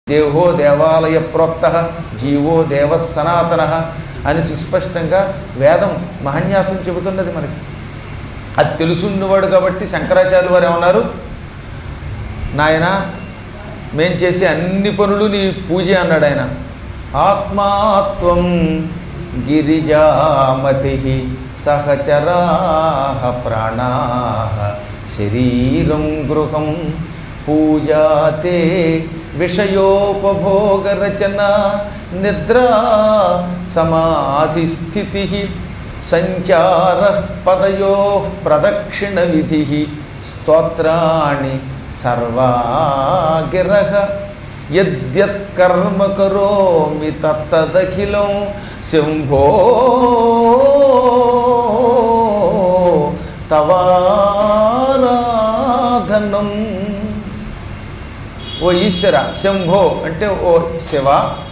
దేహో దేవాలయ ప్రోక్త జీవో దేవ సనాతన అని సుస్పష్టంగా వేదం మహన్యాసం చెబుతున్నది మనకి అది తెలుసున్నవాడు కాబట్టి శంకరాచార్య వారు ఏమన్నారు నాయన మేం చేసే అన్ని పనులు నీ పూజ అన్నాడు ఆయన ఆత్మాత్వం గిరిజామతి సహచరా ప్రాణా శరీరం గృహం పూజాతే విషయోపభోగరచన నిద్రా సమాధిస్థితి సంచార పదయో ప్రదక్షిణ విధి స్తోత్రాణి సర్వాగిర యద్యత్కర్మ కరోమి తత్తదఖిలం శంభో తవారాధనం ఓ ఈశ్వర శంభో అంటే ఓ శివ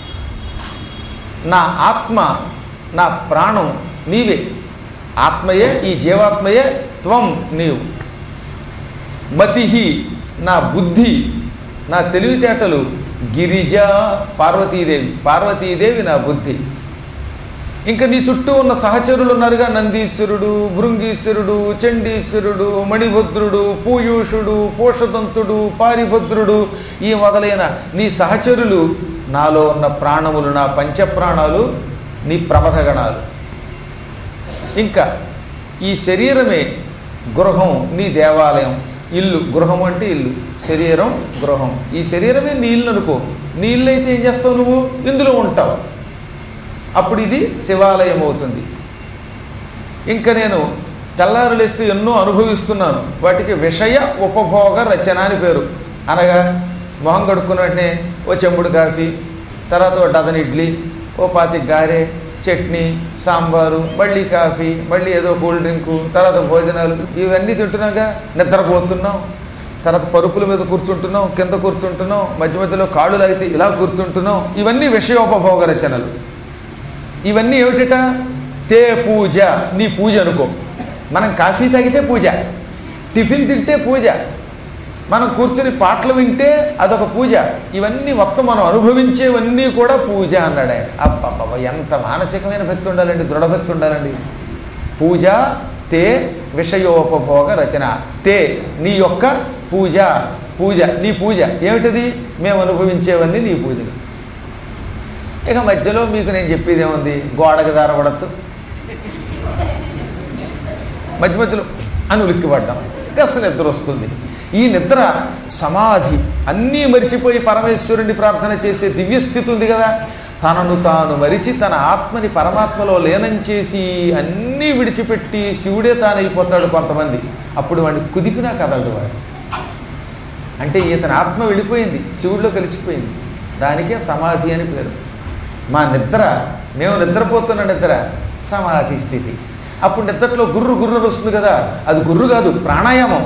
నా ఆత్మ నా ప్రాణం నీవే ఆత్మయే ఈ జీవాత్మయే త్వం నీవు మతిహి నా బుద్ధి నా తెలివితేటలు గిరిజ పార్వతీదేవి పార్వతీదేవి నా బుద్ధి ఇంకా నీ చుట్టూ ఉన్న సహచరులు ఉన్నారుగా నందీశ్వరుడు భృంగీశ్వరుడు చండీశ్వరుడు మణిభద్రుడు పూయూషుడు పోషదంతుడు పారిభద్రుడు ఈ మొదలైన నీ సహచరులు నాలో ఉన్న ప్రాణములు నా పంచప్రాణాలు నీ ప్రమథగణాలు ఇంకా ఈ శరీరమే గృహం నీ దేవాలయం ఇల్లు గృహం అంటే ఇల్లు శరీరం గృహం ఈ శరీరమే నీ ఇల్లు అనుకో నీ ఇల్లు అయితే ఏం చేస్తావు నువ్వు ఇందులో ఉంటావు అప్పుడు ఇది శివాలయం అవుతుంది ఇంకా నేను తెల్లారు లేస్తే ఎన్నో అనుభవిస్తున్నాను వాటికి విషయ ఉపభోగ రచన అని పేరు అనగా మొహం కడుక్కున్న వెంటనే ఓ చెంబుడు కాఫీ తర్వాత ఓ డజన్ ఇడ్లీ ఓ పాతి గారె చట్నీ సాంబారు మళ్ళీ కాఫీ మళ్ళీ ఏదో కూల్ డ్రింకు తర్వాత భోజనాలు ఇవన్నీ తింటున్నాగా నిద్రపోతున్నాం తర్వాత పరుపుల మీద కూర్చుంటున్నాం కింద కూర్చుంటున్నాం మధ్య మధ్యలో కాళ్ళు లాగితే ఇలా కూర్చుంటున్నాం ఇవన్నీ విషయోపభోగ రచనలు ఇవన్నీ ఏమిటట తే పూజ నీ పూజ అనుకో మనం కాఫీ తాగితే పూజ టిఫిన్ తింటే పూజ మనం కూర్చుని పాటలు వింటే అదొక పూజ ఇవన్నీ మొత్తం మనం అనుభవించేవన్నీ కూడా పూజ అన్నాడు ఆయన అబ్బబ్బ ఎంత మానసికమైన భక్తి ఉండాలండి దృఢభక్తి ఉండాలండి పూజ తే విషయోపభోగ రచన తే నీ యొక్క పూజ పూజ నీ పూజ ఏమిటది మేము అనుభవించేవన్నీ నీ పూజలు ఇక మధ్యలో మీకు నేను చెప్పేది ఏముంది గోడకు దారపడచ్చు మధ్య మధ్యలో అని ఉలిక్కి పడ్డాం కాస్త నిద్ర వస్తుంది ఈ నిద్ర సమాధి అన్నీ మరిచిపోయి పరమేశ్వరుని ప్రార్థన చేసే దివ్యస్థితి ఉంది కదా తనను తాను మరిచి తన ఆత్మని పరమాత్మలో లీనం చేసి అన్నీ విడిచిపెట్టి శివుడే తానైపోతాడు కొంతమంది అప్పుడు వాడిని కుదిపినా కదలడు వాడు అంటే ఇతని ఆత్మ వెళ్ళిపోయింది శివుడిలో కలిసిపోయింది దానికే సమాధి అని పేరు మా నిద్ర మేము నిద్రపోతున్న నిద్ర సమాధి స్థితి అప్పుడు నిద్రలో గుర్రు గుర్రు వస్తుంది కదా అది గుర్రు కాదు ప్రాణాయామం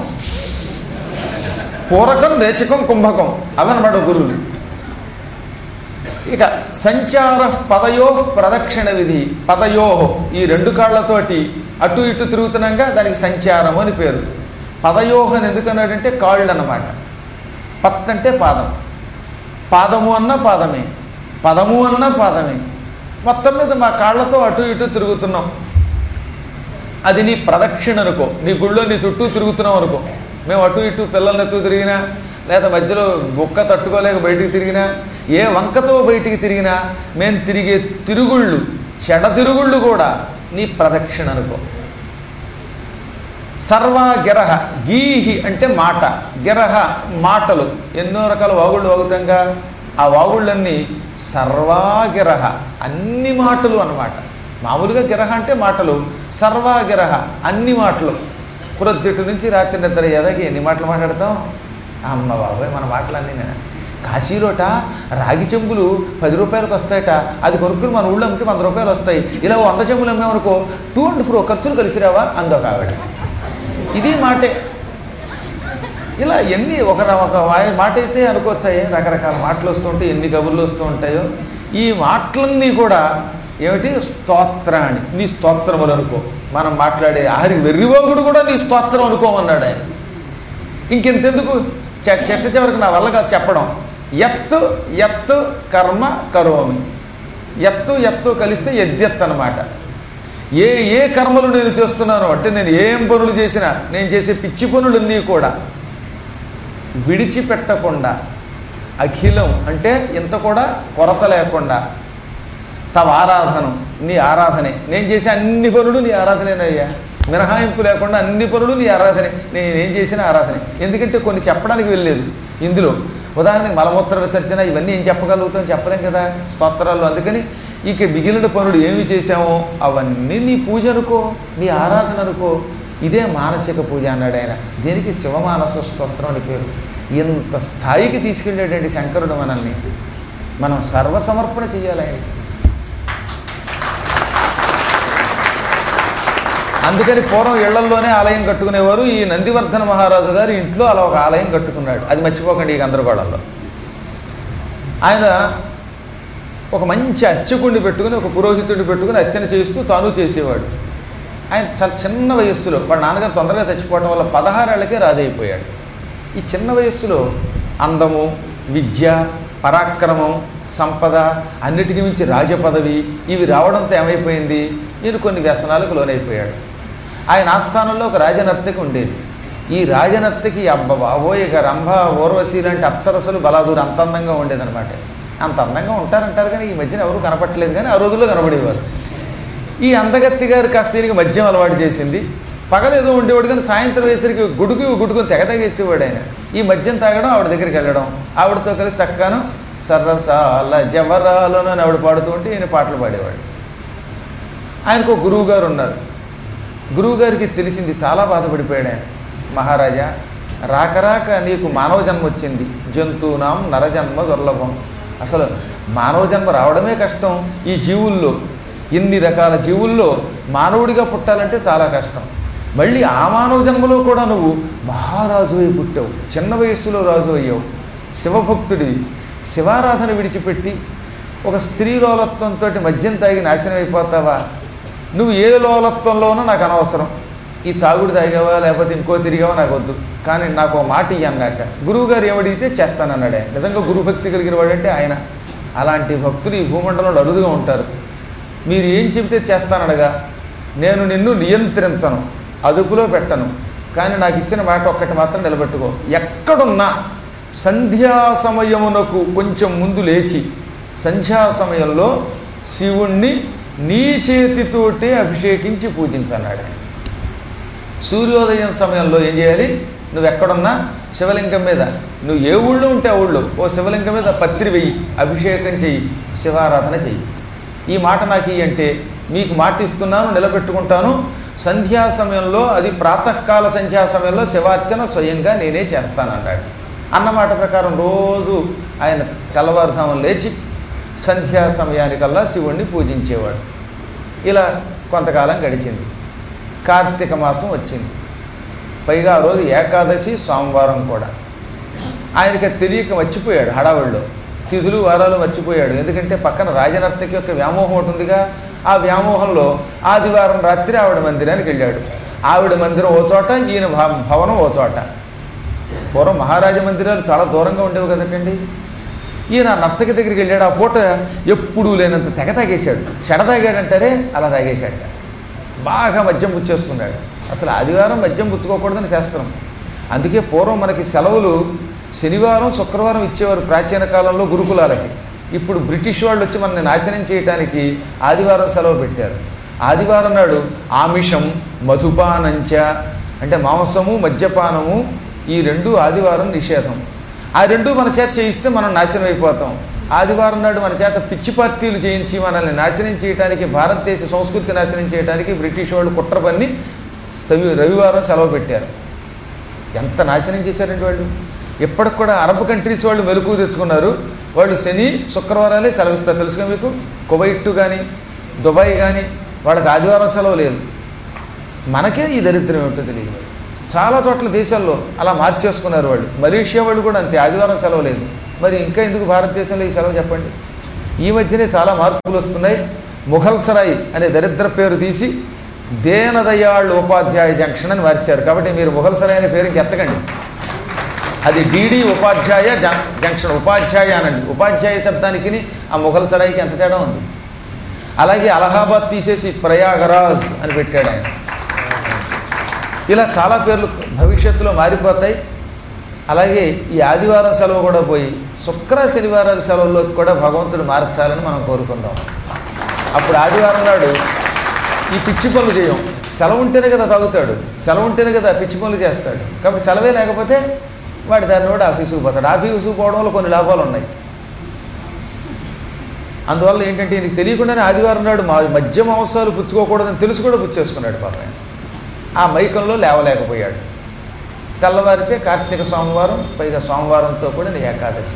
పూరకం రేచకం కుంభకం అవన్నమాట గురువులు ఇక సంచార పదయో ప్రదక్షిణ విధి పదయో ఈ రెండు కాళ్ళతోటి అటు ఇటు తిరుగుతున్నాగా దానికి సంచారం అని పేరు పదయోహ అని ఎందుకన్నాడంటే కాళ్ళు అన్నమాట పత్ అంటే పాదం పాదము అన్న పాదమే పదము అన్న పాదమే మొత్తం మీద మా కాళ్ళతో అటు ఇటు తిరుగుతున్నాం అది నీ ప్రదక్షిణ అనుకో నీ గుళ్ళో నీ చుట్టూ తిరుగుతున్నాం అనుకో మేము అటు ఇటు పిల్లల్ని ఎత్తు తిరిగినా లేదా మధ్యలో బుక్క తట్టుకోలేక బయటికి తిరిగినా ఏ వంకతో బయటికి తిరిగినా మేము తిరిగే తిరుగుళ్ళు చెడ తిరుగుళ్ళు కూడా నీ ప్రదక్షిణ అనుకో సర్వా గిరహ గీహి అంటే మాట గిరహ మాటలు ఎన్నో రకాల వాగుళ్ళు వాగుతాంగా ఆ వాగుళ్ళన్నీ సర్వాగిరహ అన్ని మాటలు అన్నమాట మామూలుగా గిరహ అంటే మాటలు సర్వాగిరహ అన్ని మాటలు ప్రొద్దుటి నుంచి రాత్రి నిద్ర ఎదగి ఎన్ని మాటలు మాట్లాడతాం అమ్మ బాబాయ్ మన మాటలన్నీ నేను కాశీలోట రాగి చెంబులు పది రూపాయలకు వస్తాయట అది కొనుక్కుని మన ఊళ్ళో అమ్మితే వంద రూపాయలు వస్తాయి ఇలా వంద చెంబులు అమ్మేమనుకో టూ అండ్ ఫ్రో ఖర్చులు కలిసిరావా అందొక ఆవిడ ఇది మాటే ఇలా ఎన్ని ఒక ఒక వా- మాట అయితే అనుకోవచ్చాయి రకరకాల మాటలు వస్తుంటాయి ఎన్ని కబుర్లు వస్తూ ఉంటాయో ఈ మాటలన్నీ కూడా ఏమిటి స్తోత్రాన్ని నీ స్తోత్రములు అనుకో మనం మాట్లాడే ఆరి వెర్రివాగుడు కూడా నీ స్తోత్రం అనుకోమన్నాడు ఆయన ఇంకెంతెందుకు చె- చెట్ట చివరికి నా వల్ల కాదు చెప్పడం ఎత్తు ఎత్తు కర్మ కరోమి ఎత్తు ఎత్తు కలిస్తే యద్యత్ అన్నమాట ఏ ఏ కర్మలు నేను చేస్తున్నాను అంటే నేను ఏం పనులు చేసినా నేను చేసే పిచ్చి పనులన్నీ కూడా విడిచిపెట్టకుండా అఖిలం అంటే ఇంత కూడా కొరత లేకుండా తవ ఆరాధనం నీ ఆరాధనే నేను చేసే అన్ని పనులు నీ ఆరాధనేనయ్యా మినహాయింపు లేకుండా అన్ని పనులు నీ ఆరాధనే నేను ఏం చేసిన ఆరాధనే ఎందుకంటే కొన్ని చెప్పడానికి వెళ్ళలేదు ఇందులో ఉదాహరణకి మలమూత్ర విసర్జన ఇవన్నీ ఏం చెప్పగలుగుతాం చెప్పలేం కదా స్తోత్రాలు అందుకని ఇక మిగిలిన పనులు ఏమి చేశామో అవన్నీ నీ పూజ అనుకో నీ ఆరాధన అనుకో ఇదే మానసిక పూజ అన్నాడు ఆయన దీనికి శివమానస స్తోత్రం అని పేరు ఇంత స్థాయికి తీసుకెళ్ళాడండి శంకరుడు మనల్ని మనం సర్వసమర్పణ చేయాలి ఆయనకి అందుకని పూర్వం ఇళ్లల్లోనే ఆలయం కట్టుకునేవారు ఈ నందివర్ధన మహారాజు గారు ఇంట్లో అలా ఒక ఆలయం కట్టుకున్నాడు అది మర్చిపోకండి ఈ గందరగోళంలో ఆయన ఒక మంచి అర్చకుడిని పెట్టుకుని ఒక పురోహితుడిని పెట్టుకుని అర్చన చేస్తూ తాను చేసేవాడు ఆయన చాలా చిన్న వయస్సులో వాళ్ళ నాన్నగారు తొందరగా చచ్చిపోవడం వల్ల పదహారేళ్లకే రాజైపోయాడు ఈ చిన్న వయస్సులో అందము విద్య పరాక్రమం సంపద అన్నిటికీ మించి రాజపదవి ఇవి రావడంతో ఏమైపోయింది ఈయన కొన్ని వ్యసనాలకు లోనైపోయాడు ఆయన ఆస్థానంలో ఒక రాజనర్తకి ఉండేది ఈ రాజనర్తకి అబ్బ బాబోయ్ ఇక రంభ ఊర్వశి లాంటి అప్సరసలు బలాదూరు అంత అందంగా ఉండేదన్నమాట అంత అందంగా ఉంటారంటారు కానీ ఈ మధ్యన ఎవరు కనపట్టలేదు కానీ ఆ రోజుల్లో కనబడేవారు ఈ అందగత్తి గారు కాస్త దీనికి మద్యం అలవాటు చేసింది పగలేదో ఉండేవాడు కానీ సాయంత్రం వేసరికి గుడుకు గుడుకుని తెగ తెగేసేవాడు ఆయన ఈ మద్యం తాగడం ఆవిడ దగ్గరికి వెళ్ళడం ఆవిడతో కలిసి చక్కను సర్రసాల జవరాలను అని ఆవిడ పాడుతూ ఉంటే ఈయన పాటలు పాడేవాడు ఆయనకు ఒక గురువు గారు ఉన్నారు గురువు గారికి తెలిసింది చాలా బాధపడిపోయాడు ఆయన మహారాజా రాక రాక నీకు మానవ జన్మ వచ్చింది జంతువునాం నరజన్మ దుర్లభం అసలు మానవ జన్మ రావడమే కష్టం ఈ జీవుల్లో ఇన్ని రకాల జీవుల్లో మానవుడిగా పుట్టాలంటే చాలా కష్టం మళ్ళీ ఆ మానవ జన్మలో కూడా నువ్వు మహారాజు అయి పుట్టావు చిన్న వయస్సులో రాజు అయ్యావు శివభక్తుడివి శివారాధన విడిచిపెట్టి ఒక స్త్రీ లోలత్వంతో మద్యం తాగి నాశనం అయిపోతావా నువ్వు ఏ లోలత్వంలోనో నాకు అనవసరం ఈ తాగుడు తాగావా లేకపోతే ఇంకో తిరిగావా నాకు వద్దు కానీ నాకు ఒక మాట ఇయ్యి అన్నట్ట గురువు గారు ఏమడిగితే చేస్తానన్నాడు ఆయన నిజంగా గురుభక్తి కలిగిన వాడంటే ఆయన అలాంటి భక్తులు ఈ భూమండలంలో అరుదుగా ఉంటారు మీరు ఏం చెబితే చేస్తానడగా నేను నిన్ను నియంత్రించను అదుపులో పెట్టను కానీ నాకు ఇచ్చిన మాట ఒక్కటి మాత్రం నిలబెట్టుకో ఎక్కడున్నా సంధ్యా సమయమునకు కొంచెం ముందు లేచి సంధ్యా సమయంలో శివుణ్ణి నీ చేతితోటే అభిషేకించి పూజించన్నాడు ఆయన సూర్యోదయం సమయంలో ఏం చేయాలి నువ్వు ఎక్కడున్నా శివలింగం మీద నువ్వు ఏ ఊళ్ళో ఉంటే ఆ ఊళ్ళో ఓ శివలింగం మీద పత్రి వెయ్యి అభిషేకం చెయ్యి శివారాధన చెయ్యి ఈ మాట నాకు ఇయ్యి అంటే మీకు మాట ఇస్తున్నాను నిలబెట్టుకుంటాను సంధ్యా సమయంలో అది ప్రాతకాల సంధ్యా సమయంలో శివార్చన స్వయంగా నేనే చేస్తానన్నాడు అన్నమాట ప్రకారం రోజు ఆయన తెల్లవారుసాములు లేచి సంధ్యా సమయానికల్లా శివుణ్ణి పూజించేవాడు ఇలా కొంతకాలం గడిచింది కార్తీక మాసం వచ్చింది పైగా ఆ రోజు ఏకాదశి సోమవారం కూడా ఆయనకి అది తెలియక మర్చిపోయాడు హడావుల్లో తిథులు వారాలు మర్చిపోయాడు ఎందుకంటే పక్కన రాజనర్తకి యొక్క వ్యామోహం ఉంటుందిగా ఆ వ్యామోహంలో ఆదివారం రాత్రి ఆవిడ మందిరానికి వెళ్ళాడు ఆవిడ మందిరం ఓ చోట ఈయన భవ- భవనం ఓ చోట పూర్వం మహారాజ మందిరాలు చాలా దూరంగా ఉండేవి కదండి ఈయన నర్తకి దగ్గరికి వెళ్ళాడు ఆ పూట ఎప్పుడూ లేనంత తెగ తాగేశాడు చెడ తాగాడంటారే అలా తాగేశాడు బాగా మద్యం పుచ్చేసుకున్నాడు అసలు ఆదివారం మద్యం పుచ్చుకోకూడదని శాస్త్రం అందుకే పూర్వం మనకి సెలవులు శనివారం శుక్రవారం ఇచ్చేవారు ప్రాచీన కాలంలో గురుకులాలకి ఇప్పుడు బ్రిటిష్ వాళ్ళు వచ్చి మనల్ని నాశనం చేయడానికి ఆదివారం సెలవు పెట్టారు ఆదివారం నాడు ఆమిషం మధుపానంచ అంటే మాంసము మద్యపానము ఈ రెండు ఆదివారం నిషేధం ఆ రెండు మన చేత చేయిస్తే మనం నాశనం అయిపోతాం ఆదివారం నాడు మన చేత పిచ్చి పార్టీలు చేయించి మనల్ని నాశనం చేయడానికి భారతదేశ సంస్కృతి నాశనం చేయడానికి బ్రిటిష్ వాళ్ళు కుట్ర పన్ని సవి రవివారం సెలవు పెట్టారు ఎంత నాశనం చేశారండి వాళ్ళు ఇప్పటికి కూడా అరబ్ కంట్రీస్ వాళ్ళు మెలకు తెచ్చుకున్నారు వాళ్ళు శని శుక్రవారాలే సెలవిస్తారు తెలుసుగా మీకు కువైట్ కానీ దుబాయ్ కానీ వాళ్ళకి ఆదివారం సెలవు లేదు మనకే ఈ దరిద్రం ఏమిటో తెలియదు చాలా చోట్ల దేశాల్లో అలా మార్చేసుకున్నారు వాళ్ళు మలేషియా వాళ్ళు కూడా అంతే ఆదివారం సెలవు లేదు మరి ఇంకా ఎందుకు భారతదేశంలో ఈ సెలవు చెప్పండి ఈ మధ్యనే చాలా మార్పులు వస్తున్నాయి ముఘల్ సరాయ్ అనే దరిద్ర పేరు తీసి దేనదయాళ్ ఉపాధ్యాయ జంక్షన్ అని మార్చారు కాబట్టి మీరు ముఘల్ సరాయ్ అనే పేరుకి ఎత్తకండి అది డిడి ఉపాధ్యాయ జం- జంక్షన్ ఉపాధ్యాయ అనండి ఉపాధ్యాయ శబ్దానికి ఆ ముఘల్ సరాయికి ఎంత తేడా ఉంది అలాగే అలహాబాద్ తీసేసి ప్రయాగరాజ్ అని పెట్టాడు ఆయన ఇలా చాలా పేర్లు భవిష్యత్తులో మారిపోతాయి అలాగే ఈ ఆదివారం సెలవు కూడా పోయి శుక్ర శనివారాల సెలవుల్లో కూడా భగవంతుడు మార్చాలని మనం కోరుకుందాం అప్పుడు ఆదివారం నాడు ఈ పిచ్చి పనులు చేయం సెలవు ఉంటేనే కదా తాగుతాడు సెలవు ఉంటేనే కదా పిచ్చి పనులు చేస్తాడు కాబట్టి సెలవే లేకపోతే వాడి దాన్ని కూడా ఆఫీసుకు పోతాడు ఆఫీసుకు పోవడం వల్ల కొన్ని లాభాలు ఉన్నాయి అందువల్ల ఏంటంటే నీకు తెలియకుండానే ఆదివారం నాడు మా మద్య మాంసాలు పుచ్చుకోకూడదని తెలుసు కూడా పుచ్చేసుకున్నాడు పాప ఆయన ఆ మైకంలో లేవలేకపోయాడు తెల్లవారితే కార్తీక సోమవారం పైగా సోమవారంతో కూడా ఏకాదశి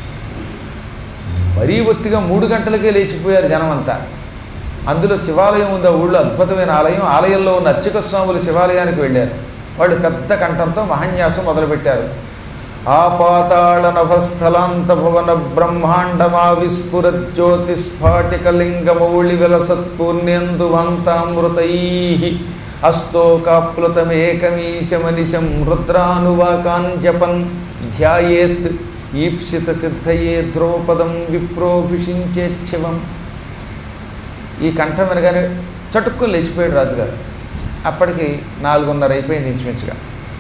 మరీ ఒత్తిగా మూడు గంటలకే లేచిపోయారు జనమంతా అందులో శివాలయం ఉంది ఆ ఊళ్ళో అద్భుతమైన ఆలయం ఆలయంలో ఉన్న అర్చక స్వాములు శివాలయానికి వెళ్ళారు వాళ్ళు పెద్ద కంఠంతో మహాన్యాసం మొదలుపెట్టారు ఆపాతాళ నభస్థలాంత భువన బ్రహ్మాండమా విస్ఫుర జ్యోతిస్ఫాటికలింగమౌళి విలసత్పూర్ణేందువంతామృతై అస్తోకాప్లుతమేకమీశమనిశం రుద్రానువాకాన్ జపన్ ధ్యాయేత్ ఈప్సిత సిద్ధయే ధ్రువపదం విప్రోభిషించేచ్ఛివం ఈ కంఠం వినగానే చటుక్కుని లేచిపోయాడు రాజుగారు అప్పటికి నాలుగున్నర అయిపోయింది ఇంచుమించుగా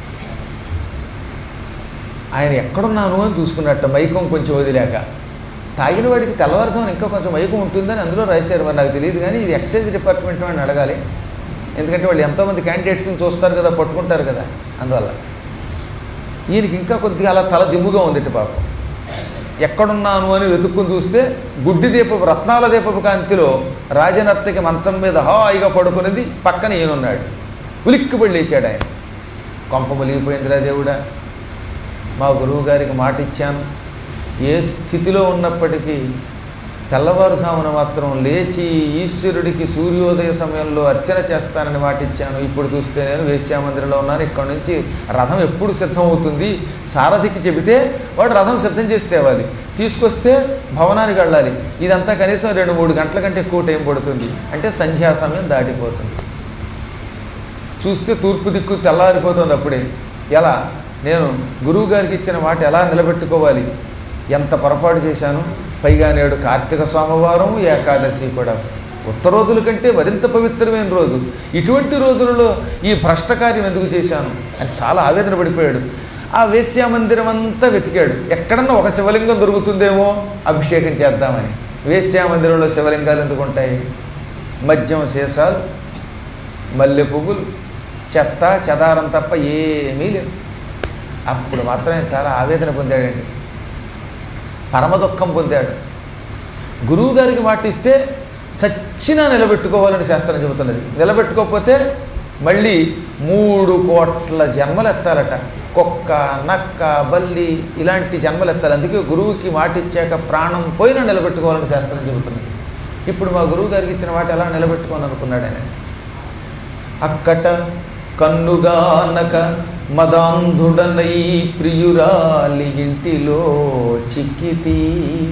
ఆయన ఎక్కడున్నాను అని చూసుకున్నట్ట మైకం కొంచెం వదిలేక తాగిన వాడికి తెల్లవారుజామున ఇంకా కొంచెం మైకం ఉంటుందని అందులో రాశారు మరి నాకు తెలియదు కానీ ఇది ఎక్సైజ్ డిపార్ట్మెంట్ వాడిని అడగాలి ఎందుకంటే వాళ్ళు ఎంతోమంది క్యాండిడేట్స్ని చూస్తారు కదా పట్టుకుంటారు కదా అందువల్ల ఈయనకి ఇంకా కొద్దిగా అలా తల దిమ్ముగా ఉంది ఇటు పాపం ఎక్కడున్నాను అని వెతుక్కుని చూస్తే గుడ్డి దీపపు రత్నాల దీపపు కాంతిలో రాజనర్తకి మంచం మీద హాయిగా పడుకునేది పక్కన ఈయనున్నాడు ఉలిక్కిపడి లేచాడు ఆయన కొంప ములిగిపోయిందిరా దేవుడా మా గురువు గారికి మాట ఇచ్చాను ఏ స్థితిలో ఉన్నప్పటికీ తెల్లవారుజామున మాత్రం లేచి ఈశ్వరుడికి సూర్యోదయ సమయంలో అర్చన చేస్తానని మాట ఇచ్చాను ఇప్పుడు చూస్తే నేను వేశ్యామందిరంలో ఉన్నాను ఇక్కడ నుంచి రథం ఎప్పుడు సిద్ధం అవుతుంది సారథికి చెబితే వాడు రథం సిద్ధం చేసి తేవాలి తీసుకొస్తే భవనానికి వెళ్ళాలి ఇదంతా కనీసం రెండు మూడు గంటల కంటే ఎక్కువ టైం పడుతుంది అంటే సంధ్యా సమయం దాటిపోతుంది చూస్తే తూర్పు దిక్కు తెల్లారిపోతుంది అప్పుడే ఎలా నేను గురువు గారికి ఇచ్చిన మాట ఎలా నిలబెట్టుకోవాలి ఎంత పొరపాటు చేశాను పైగా నేడు కార్తీక సోమవారం ఏకాదశి కూడా ఉత్త రోజుల కంటే మరింత పవిత్రమైన రోజు ఇటువంటి రోజులలో ఈ భ్రష్ట కార్యం ఎందుకు చేశాను అని చాలా ఆవేదన పడిపోయాడు ఆ వేశ్యామందిరం అంతా వెతికాడు ఎక్కడన్నా ఒక శివలింగం దొరుకుతుందేమో అభిషేకం చేద్దామని వేశ్యామందిరంలో శివలింగాలు ఎందుకు ఉంటాయి మద్యం సీసాలు మల్లె పువ్వులు చెత్త చెదారం తప్ప ఏమీ లేదు అప్పుడు మాత్రమే చాలా ఆవేదన పొందాడండి పరమ దుఃఖం పొందాడు గురువు గారికి మాట ఇస్తే చచ్చినా నిలబెట్టుకోవాలని శాస్త్రం చెబుతున్నది నిలబెట్టుకోకపోతే మళ్ళీ మూడు కోట్ల జన్మలు ఎత్తారట కుక్క నక్క బల్లి ఇలాంటి జన్మలు ఎత్తాలి అందుకే గురువుకి మాట ఇచ్చాక ప్రాణం పోయినా నిలబెట్టుకోవాలని శాస్త్రం చెబుతున్నది ఇప్పుడు మా గురువు గారికి ఇచ్చిన మాట ఎలా నిలబెట్టుకోని అనుకున్నాడు ఆయన అక్కట కన్నుగానక మదాంధుడనై ప్రియురాలి ఇంటిలో చిక్కితి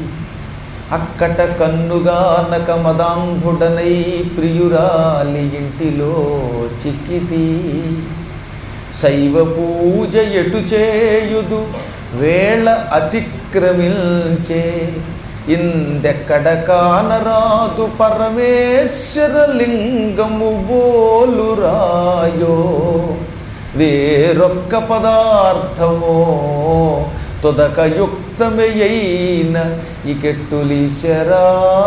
అక్కట కన్నుగానక మదాంధుడనై ప్రియురాలి ఇంటిలో చిక్కితి శైవ పూజ ఎటు చేయుదు వేళ అతిక్రమించే ఇందెక్కడ కానరాదు పరమేశ్వర లింగము బోలురాయో వేరొక్క పదార్థమో తొదక యుక్తమయైన ఇకెట్టులీశరా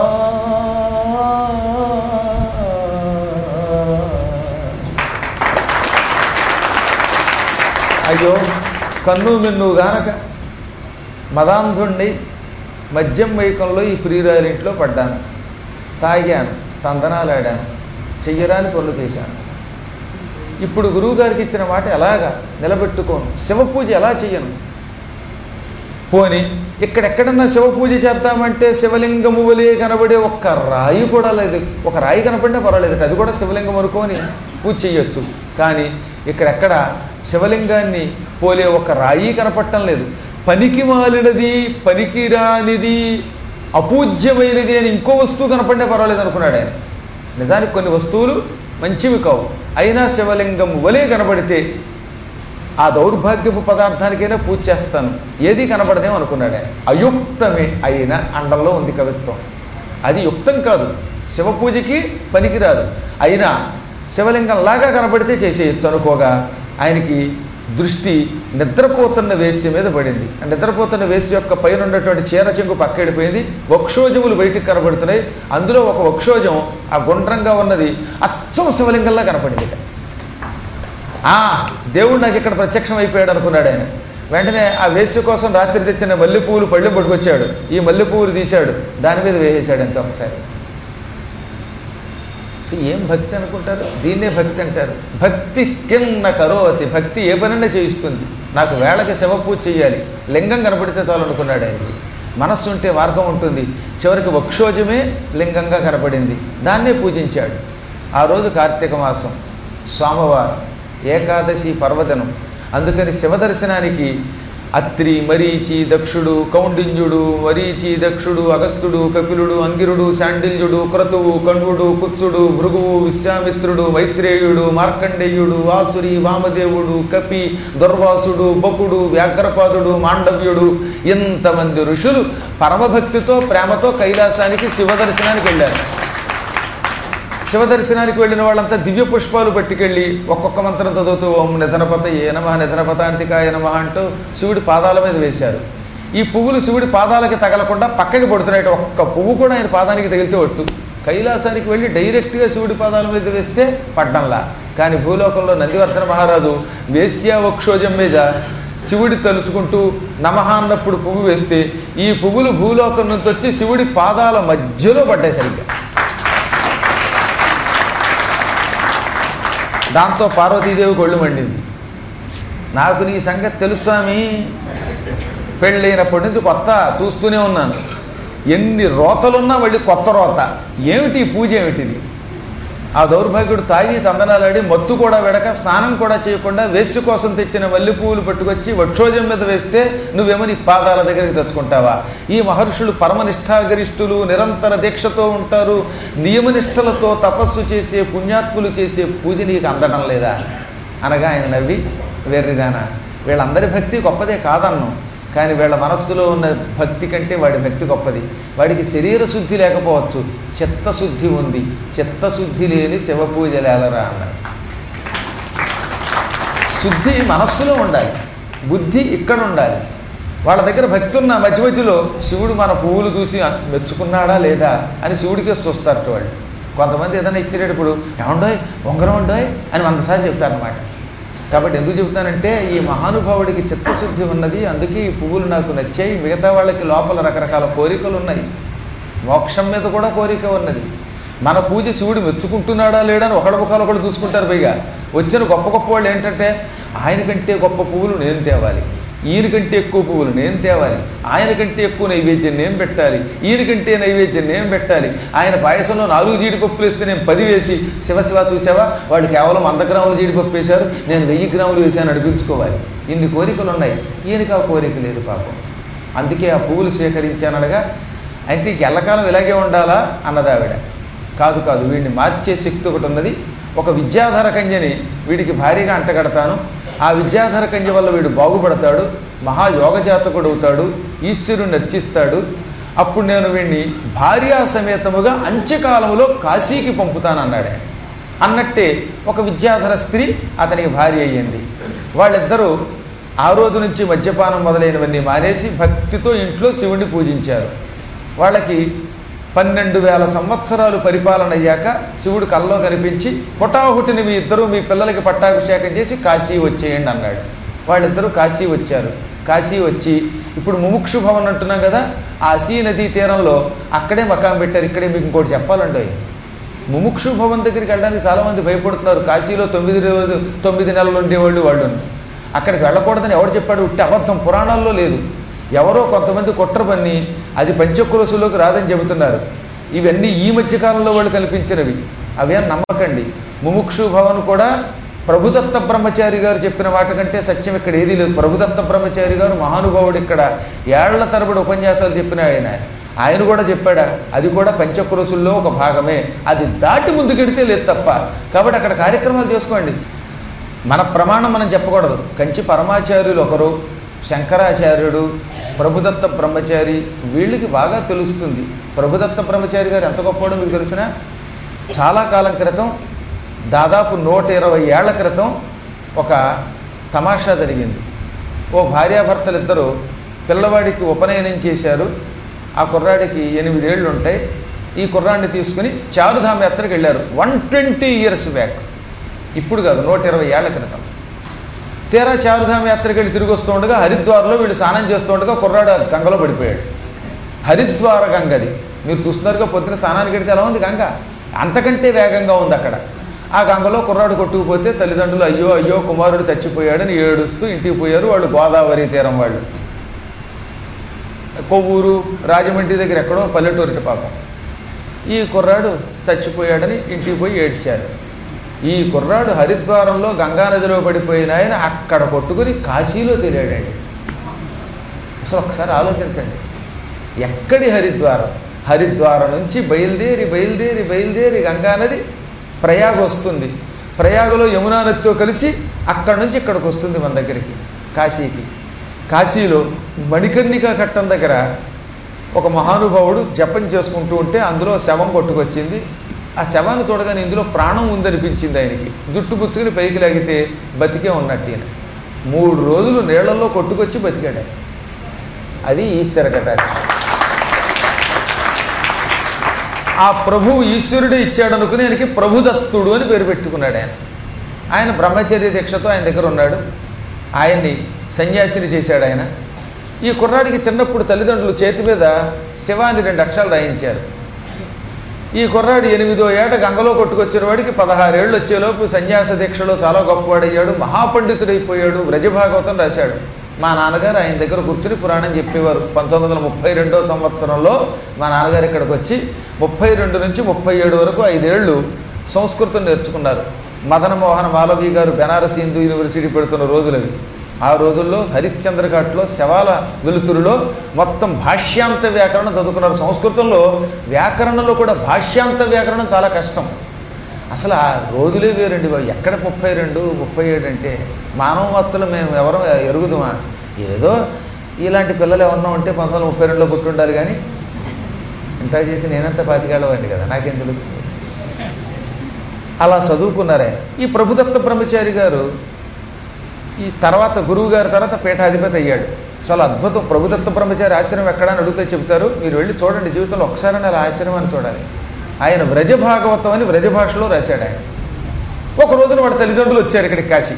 అయ్యో కన్ను మిన్ను గానక మదాంధుణ్ణి మద్యం వైకంలో ఈ ప్రియురాలింట్లో పడ్డాను తాగాను తందనాలాడాను చెయ్యరాని పనులు చేశాను ఇప్పుడు గురువుగారికి ఇచ్చిన మాట ఎలాగా నిలబెట్టుకోను శివ పూజ ఎలా చెయ్యను పోని ఇక్కడెక్కడన్నా శివ పూజ చేద్దామంటే శివలింగము వలె కనబడే ఒక్క రాయి కూడా లేదు ఒక రాయి కనపడినా పర్వాలేదు అది కూడా శివలింగం అనుకొని పూజ చేయొచ్చు కానీ ఇక్కడెక్కడ శివలింగాన్ని పోలే ఒక రాయి కనపడటం లేదు పనికి మాలినది పనికిరానిది అపూజ్యమైనది అని ఇంకో వస్తువు కనపడినా పర్వాలేదు అనుకున్నాడు ఆయన నిజానికి కొన్ని వస్తువులు మంచివి కావు అయినా శివలింగం వలె కనబడితే ఆ దౌర్భాగ్యపు పదార్థానికైనా పూజ చేస్తాను ఏది కనబడదేమో అనుకున్నాడు ఆయన అయుక్తమే అయిన అండంలో ఉంది కవిత్వం అది యుక్తం కాదు శివ పూజకి పనికిరాదు అయినా శివలింగంలాగా కనబడితే చేసేయచ్చు అనుకోగా ఆయనకి దృష్టి నిద్రపోతున్న వేశ్య మీద పడింది ఆ నిద్రపోతున్న వేశ్య యొక్క పైన ఉన్నటువంటి చీర చెంగు పక్కెడిపోయింది వక్షోజములు బయటికి కనబడుతున్నాయి అందులో ఒక వక్షోజం ఆ గుండ్రంగా ఉన్నది అచ్చం శివలింగంలా కనపడింది ఆ దేవుడు నాకు ఇక్కడ ప్రత్యక్షం అయిపోయాడు అనుకున్నాడు ఆయన వెంటనే ఆ వేశ్య కోసం రాత్రి తెచ్చిన మల్లెపూలు పళ్ళెం పట్టుకొచ్చాడు ఈ మల్లెపూలు తీశాడు దాని మీద వేసేశాడు అంతే ఒకసారి సో ఏం భక్తి అనుకుంటారు దీన్నే భక్తి అంటారు భక్తి కింద కరోతి భక్తి ఏ పనైనా చేయిస్తుంది నాకు వేళకి శవ పూజ చేయాలి లింగం కనపడితే చాలు అనుకున్నాడు ఆయనకి మనస్సు ఉంటే మార్గం ఉంటుంది చివరికి వక్షోజమే లింగంగా కనపడింది దాన్నే పూజించాడు ఆ రోజు కార్తీక మాసం సోమవారం ఏకాదశి పర్వదినం అందుకని శివ దర్శనానికి అత్రి మరీచి దక్షుడు కౌండిన్యుడు మరీచి దక్షుడు అగస్త్యుడు కపిలుడు అంగిరుడు శాండిల్యుడు క్రతువు కణ్వుడు కుత్సుడు భృగువు విశ్వామిత్రుడు మైత్రేయుడు మార్కండేయుడు వాసురి వామదేవుడు కపి దుర్వాసుడు బకుడు వ్యాఘ్రపాదుడు మాండవ్యుడు ఇంతమంది ఋషులు పరమభక్తితో ప్రేమతో కైలాసానికి శివ దర్శనానికి వెళ్ళారు శివ దర్శనానికి వెళ్ళిన వాళ్ళంతా దివ్య పుష్పాలు పట్టుకెళ్ళి ఒక్కొక్క మంత్రం చదువుతూ ఓం నిధనపత ఏ నమ నిధనపతాంతికాయ నమ అంటూ శివుడి పాదాల మీద వేశారు ఈ పువ్వులు శివుడి పాదాలకి తగలకుండా పక్కకి పడుతున్నాయి ఒక్క పువ్వు కూడా ఆయన పాదానికి తగిలితే ఒట్టు కైలాసానికి వెళ్ళి డైరెక్ట్గా శివుడి పాదాల మీద వేస్తే పడ్డంలా కానీ భూలోకంలో నందివర్ధన మహారాజు వేశ్యా వక్షోజం మీద శివుడి తలుచుకుంటూ నమః అన్నప్పుడు పువ్వు వేస్తే ఈ పువ్వులు భూలోకం నుంచి వచ్చి శివుడి పాదాల మధ్యలో పడ్డాయి సరిగ్గా దాంతో పార్వతీదేవి కొళ్ళు మండింది నాకు నీ సంగతి తెలుసు స్వామి పెళ్ళైనప్పటి నుంచి కొత్త చూస్తూనే ఉన్నాను ఎన్ని రోతలున్నా మళ్ళీ కొత్త రోత ఏమిటి ఈ పూజ ఏమిటిది ఆ దౌర్భాగ్యుడు తాగి తందనాలాడి మత్తు కూడా వెడక స్నానం కూడా చేయకుండా వేస్య కోసం తెచ్చిన మల్లె పువ్వులు పట్టుకొచ్చి వక్షోజం మీద వేస్తే నువ్వేమో నీ పాదాల దగ్గరికి తెచ్చుకుంటావా ఈ మహర్షులు పరమనిష్టాగరిష్ఠులు నిరంతర దీక్షతో ఉంటారు నియమనిష్టలతో తపస్సు చేసే పుణ్యాత్ములు చేసే పూజ నీకు అందడం లేదా అనగా ఆయన నవ్వి వెర్రిదానా వీళ్ళందరి భక్తి గొప్పదే కాదన్ను కానీ వీళ్ళ మనస్సులో ఉన్న భక్తి కంటే వాడి భక్తి గొప్పది వాడికి శరీర శుద్ధి లేకపోవచ్చు చిత్తశుద్ధి ఉంది చిత్తశుద్ధి లేని శివ పూజ లేదరా అన్నారు శుద్ధి మనస్సులో ఉండాలి బుద్ధి ఇక్కడ ఉండాలి వాళ్ళ దగ్గర భక్తి ఉన్న మధ్య మధ్యలో శివుడు మన పువ్వులు చూసి మెచ్చుకున్నాడా లేదా అని శివుడికే చూస్తారట వాళ్ళు కొంతమంది ఏదైనా ఇచ్చేటప్పుడు ఏమండోయ్ ఉంగరం ఉండోయ్ అని వందసార్లు చెప్తారనమాట కాబట్టి ఎందుకు చెబుతానంటే ఈ మహానుభావుడికి చిత్తశుద్ధి ఉన్నది అందుకే ఈ పువ్వులు నాకు నచ్చాయి మిగతా వాళ్ళకి లోపల రకరకాల కోరికలు ఉన్నాయి మోక్షం మీద కూడా కోరిక ఉన్నది మన పూజ శివుడు మెచ్చుకుంటున్నాడా లేడా అని ఒకడ ముఖాలు ఒకడు చూసుకుంటారు పైగా వచ్చిన గొప్ప గొప్ప వాళ్ళు ఏంటంటే ఆయన కంటే గొప్ప పువ్వులు నేను తేవాలి ఈయన కంటే ఎక్కువ పువ్వులు నేను తేవాలి ఆయన కంటే ఎక్కువ నైవేద్యం నేను పెట్టాలి ఈయన కంటే నైవేద్యం నేను పెట్టాలి ఆయన పాయసంలో నాలుగు జీడిపప్పులు వేస్తే నేను పది వేసి శివ శివ చూసావా వాళ్ళు కేవలం వంద గ్రాములు జీడిపప్పు వేశారు నేను వెయ్యి గ్రాములు వేసాను అనిపించుకోవాలి ఇన్ని కోరికలు ఉన్నాయి ఈయనకి ఆ కోరిక లేదు పాపం అందుకే ఆ పువ్వులు సేకరించాననగా అంటే ఇంక ఎల్లకాలం ఇలాగే ఉండాలా అన్నది ఆవిడ కాదు కాదు వీడిని మార్చే శక్తి ఒకటి ఉన్నది ఒక విద్యాధర కన్యని వీడికి భారీగా అంటగడతాను ఆ విద్యాధర కన్య వల్ల వీడు బాగుపడతాడు మహాయోగ జాతకుడు అవుతాడు ఈశ్వరుని నర్చిస్తాడు అప్పుడు నేను వీడిని భార్యా సమేతముగా అంత్యకాలములో కాశీకి పంపుతాను అన్నాడే అన్నట్టే ఒక విద్యాధర స్త్రీ అతనికి భార్య అయ్యింది వాళ్ళిద్దరూ ఆ రోజు నుంచి మద్యపానం మొదలైనవన్నీ మానేసి భక్తితో ఇంట్లో శివుణ్ణి పూజించారు వాళ్ళకి పన్నెండు వేల సంవత్సరాలు పరిపాలన అయ్యాక శివుడు కల్లో కనిపించి హుటాహుటిని మీ ఇద్దరు మీ పిల్లలకి పట్టాభిషేకం చేసి కాశీ వచ్చేయండి అన్నాడు వాళ్ళిద్దరూ కాశీ వచ్చారు కాశీ వచ్చి ఇప్పుడు ముముక్షు భవన్ అంటున్నాం కదా ఆ సీ నదీ తీరంలో అక్కడే మకాం పెట్టారు ఇక్కడే మీకు ఇంకోటి చెప్పాలండి ముముక్షు భవన్ దగ్గరికి వెళ్ళడానికి చాలామంది భయపడుతున్నారు కాశీలో తొమ్మిది రోజు తొమ్మిది నెలలు ఉండేవాళ్ళు వాళ్ళు అక్కడికి వెళ్ళకూడదని ఎవరు చెప్పాడు ఉట్టి అబద్ధం పురాణాల్లో లేదు ఎవరో కొంతమంది కుట్ర పన్ని అది పంచక్రోసులోకి రాదని చెబుతున్నారు ఇవన్నీ ఈ మధ్యకాలంలో వాళ్ళు కల్పించినవి అవేం నమ్మకండి ముముక్షు భవన్ కూడా ప్రభుదత్త బ్రహ్మచారి గారు చెప్పిన మాట కంటే సత్యం ఇక్కడ ఏదీ లేదు ప్రభుదత్త బ్రహ్మచారి గారు మహానుభావుడు ఇక్కడ ఏళ్ల తరబడి ఉపన్యాసాలు చెప్పిన ఆయన ఆయన కూడా చెప్పాడా అది కూడా పంచక్రోసుల్లో ఒక భాగమే అది దాటి ముందుకెడితే లేదు తప్ప కాబట్టి అక్కడ కార్యక్రమాలు చేసుకోండి మన ప్రమాణం మనం చెప్పకూడదు కంచి పరమాచార్యులు ఒకరు శంకరాచార్యుడు ప్రభుదత్త బ్రహ్మచారి వీళ్ళకి బాగా తెలుస్తుంది ప్రభుదత్త బ్రహ్మచారి గారు ఎంత గొప్పవాడో మీకు తెలిసిన చాలా కాలం క్రితం దాదాపు నూట ఇరవై ఏళ్ల క్రితం ఒక తమాషా జరిగింది ఓ భార్యాభర్తలు ఇద్దరు పిల్లవాడికి ఉపనయనం చేశారు ఆ కుర్రాడికి ఎనిమిదేళ్ళు ఉంటాయి ఈ కుర్రాడిని తీసుకుని చారుధామ యాత్రకు వెళ్ళారు వన్ ట్వంటీ ఇయర్స్ బ్యాక్ ఇప్పుడు కాదు నూట ఇరవై ఏళ్ల క్రితం తీరా చారుధామ యాత్రకి వెళ్ళి తిరిగి వస్తూ ఉండగా హరిద్వార్లో వీళ్ళు స్నానం చేస్తూ ఉండగా కుర్రాడు గంగలో పడిపోయాడు హరిద్వార గంగది మీరు చూస్తున్నారుగా పొద్దున స్నానానికి వెళ్తే ఎలా ఉంది గంగ అంతకంటే వేగంగా ఉంది అక్కడ ఆ గంగలో కుర్రాడు కొట్టుకుపోతే తల్లిదండ్రులు అయ్యో అయ్యో కుమారుడు చచ్చిపోయాడని ఏడుస్తూ ఇంటికి పోయారు వాళ్ళు గోదావరి తీరం వాళ్ళు కొవ్వూరు రాజమండ్రి దగ్గర ఎక్కడో పల్లెటూరిటి పాపం ఈ కుర్రాడు చచ్చిపోయాడని ఇంటికి పోయి ఏడ్చారు ఈ కుర్రాడు హరిద్వారంలో గంగానదిలో పడిపోయిన ఆయన అక్కడ కొట్టుకుని కాశీలో తెలియాడండి అసలు ఒకసారి ఆలోచించండి ఎక్కడి హరిద్వారం హరిద్వారం నుంచి బయలుదేరి బయలుదేరి బయలుదేరి గంగానది ప్రయాగ వస్తుంది ప్రయాగలో యమునా నదితో కలిసి అక్కడ నుంచి ఇక్కడికి వస్తుంది మన దగ్గరికి కాశీకి కాశీలో మణికర్ణికా కట్టం దగ్గర ఒక మహానుభావుడు జపం చేసుకుంటూ ఉంటే అందులో శవం కొట్టుకొచ్చింది ఆ శవాన్ని చూడగానే ఇందులో ప్రాణం ఉందనిపించింది ఆయనకి జుట్టు పుచ్చుకుని పైకి లాగితే బతికే ఉన్నట్టు ఈయన మూడు రోజులు నీళ్లలో కొట్టుకొచ్చి బతికాడు ఆయన. అది ఈశ్వర కటాక్షం ఆ ప్రభువు ఈశ్వరుడే ఇచ్చాడు అనుకుని ఆయనకి ప్రభుదత్తుడు అని పేరు పెట్టుకున్నాడు ఆయన ఆయన బ్రహ్మచర్య దీక్షతో ఆయన దగ్గర ఉన్నాడు ఆయన్ని సన్యాసిని చేశాడు ఆయన ఈ కుర్రాడికి చిన్నప్పుడు తల్లిదండ్రులు చేతి మీద శివాని రెండు అక్షరాలు రాయించారు ఈ కుర్రాడు ఎనిమిదో ఏట గంగలో కొట్టుకొచ్చిన వాడికి పదహారేళ్ళు వచ్చేలోపు సన్యాస దీక్షలో చాలా గొప్పవాడయ్యాడు మహాపండితుడైపోయాడు వ్రజభాగవతం రాశాడు మా నాన్నగారు ఆయన దగ్గర కూర్చుని పురాణం చెప్పేవారు పంతొమ్మిది వందల ముప్పై రెండో సంవత్సరంలో మా నాన్నగారు ఇక్కడికి వచ్చి ముప్పై రెండు నుంచి ముప్పై ఏడు వరకు ఐదేళ్లు సంస్కృతం నేర్చుకున్నారు మదన మోహన మాలవీ గారు బెనారస్ హిందూ యూనివర్సిటీ పెడుతున్న రోజులవి ఆ రోజుల్లో హరిశ్చంద్ర ఘాట్లో శవాల వెలుతురులో మొత్తం భాష్యాంత వ్యాకరణం చదువుకున్నారు సంస్కృతంలో వ్యాకరణంలో కూడా భాష్యాంత వ్యాకరణం చాలా కష్టం అసలు ఆ రోజులే వేరండి బాబు. ఎక్కడ ముప్పై రెండు ముప్పై ఏడు అంటే మానవమత్తులు మేము ఎవరు ఎరుగుదామా ఏదో ఇలాంటి పిల్లలు ఎవరన్నా ఉంటే పంతొమ్మిది వందల ముప్పై రెండులో పుట్టి ఉండాలి కానీ ఇంత చేసి నేనంత పాతికేళ్ళవండి కదా నాకేం తెలుస్తుంది అలా చదువుకున్నారే ఈ ప్రభుదత్త బ్రహ్మచారి గారు ఈ తర్వాత గురువు గారి తర్వాత పీఠాధిపతి అయ్యాడు చాలా అద్భుతం ప్రభుదత్త బ్రహ్మచారి ఆశ్రమం ఎక్కడని అడిగితే చెప్తారు మీరు వెళ్ళి చూడండి జీవితంలో ఒకసారి అలా ఆశ్రమాన్ని చూడాలి ఆయన వ్రజ భాగవతం అని వ్రజ భాషలో రాశాడు ఆయన ఒక రోజున వాడి తల్లిదండ్రులు వచ్చారు ఇక్కడికి కాశీ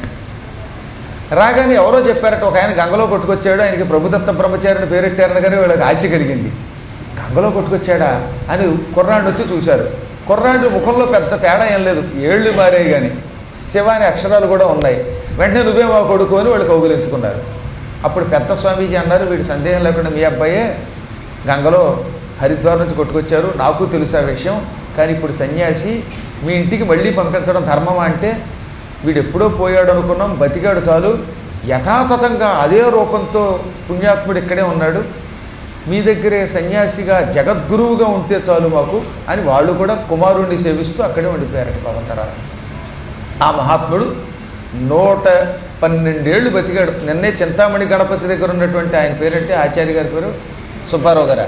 రాగానే ఎవరో చెప్పారట ఒక ఆయన గంగలో కొట్టుకొచ్చాడు ఆయనకి ప్రభుదత్త బ్రహ్మచారిని పేరెట్టారని కానీ వీళ్ళకి ఆశ కలిగింది గంగలో కొట్టుకొచ్చాడా అని కుర్రాడు వచ్చి చూశారు కుర్రాడు ముఖంలో పెద్ద తేడా ఏం లేదు ఏళ్ళు మారాయి కానీ శివ అనే అక్షరాలు కూడా ఉన్నాయి వెంటనే నువ్వే మా కొడుకు అని వాళ్ళు కౌగులించుకున్నారు అప్పుడు పెద్ద స్వామీజీ అన్నారు వీడి సందేహం లేకుండా మీ అబ్బాయే గంగలో హరిద్వార్ నుంచి కొట్టుకొచ్చారు నాకు తెలుసు ఆ విషయం కానీ ఇప్పుడు సన్యాసి మీ ఇంటికి మళ్ళీ పంపించడం ధర్మమా అంటే వీడు ఎప్పుడో పోయాడు అనుకున్నాం బతికాడు చాలు యథాతథంగా అదే రూపంతో పుణ్యాత్ముడు ఇక్కడే ఉన్నాడు మీ దగ్గరే సన్యాసిగా జగద్గురువుగా ఉంటే చాలు మాకు అని వాళ్ళు కూడా కుమారుణ్ణి సేవిస్తూ అక్కడే ఉండిపోయారట భగవంతరాలు ఆ మహాత్ముడు నూట పన్నెండేళ్ళు బతికాడు నిన్నే చింతామణి గణపతి దగ్గర ఉన్నటువంటి ఆయన పేరంటే ఆచార్య గారి పేరు సుబ్బారావు గారా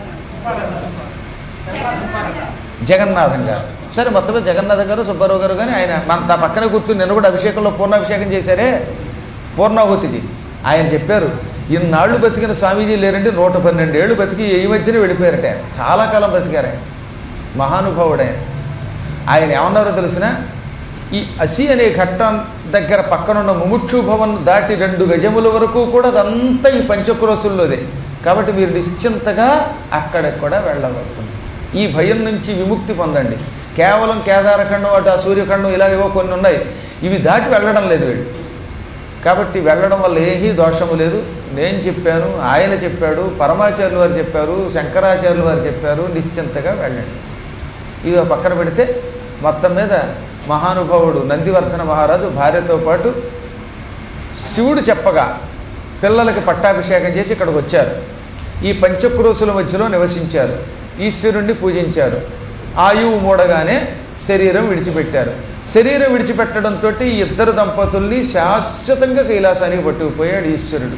జగన్నాథం గారు సరే మొత్తమే జగన్నాథం గారు సుబ్బారావు గారు కానీ ఆయన మన తా పక్కనే కూర్చుని నిన్న కూడా అభిషేకంలో పూర్ణాభిషేకం చేశారే పూర్ణాహుతికి ఆయన చెప్పారు ఇన్నాళ్ళు బతికిన స్వామీజీ లేరంటే నూట పన్నెండు ఏళ్ళు బతికి ఈ మధ్యనే వెళ్ళిపోయారట ఆయన చాలా కాలం బతికారు ఆయన మహానుభావుడు ఆయన ఆయన ఏమన్నారో తెలిసిన ఈ అసి అనే ఘట్టం దగ్గర పక్కనున్న ముముక్షు భవన్ దాటి రెండు గజముల వరకు కూడా అదంతా ఈ పంచక్రోశుల్లోదే కాబట్టి మీరు నిశ్చింతగా అక్కడికి కూడా వెళ్ళబడుతుంది ఈ భయం నుంచి విముక్తి పొందండి కేవలం కేదారఖండం అటు ఆ సూర్యఖండం ఇలాగేవో కొన్ని ఉన్నాయి ఇవి దాటి వెళ్ళడం లేదు వీళ్ళు కాబట్టి వెళ్ళడం వల్ల ఏమీ దోషము లేదు నేను చెప్పాను ఆయన చెప్పాడు పరమాచార్యులు వారు చెప్పారు శంకరాచార్యులు వారు చెప్పారు నిశ్చింతగా వెళ్ళండి ఇది ఒక పక్కన పెడితే మొత్తం మీద మహానుభావుడు నందివర్ధన మహారాజు భార్యతో పాటు శివుడు చెప్పగా పిల్లలకి పట్టాభిషేకం చేసి ఇక్కడికి వచ్చారు ఈ పంచక్రోశుల మధ్యలో నివసించారు ఈశ్వరుణ్ణి పూజించారు ఆయువు మూడగానే శరీరం విడిచిపెట్టారు శరీరం విడిచిపెట్టడంతో ఈ ఇద్దరు దంపతుల్ని శాశ్వతంగా కైలాసానికి పట్టుకుపోయాడు ఈశ్వరుడు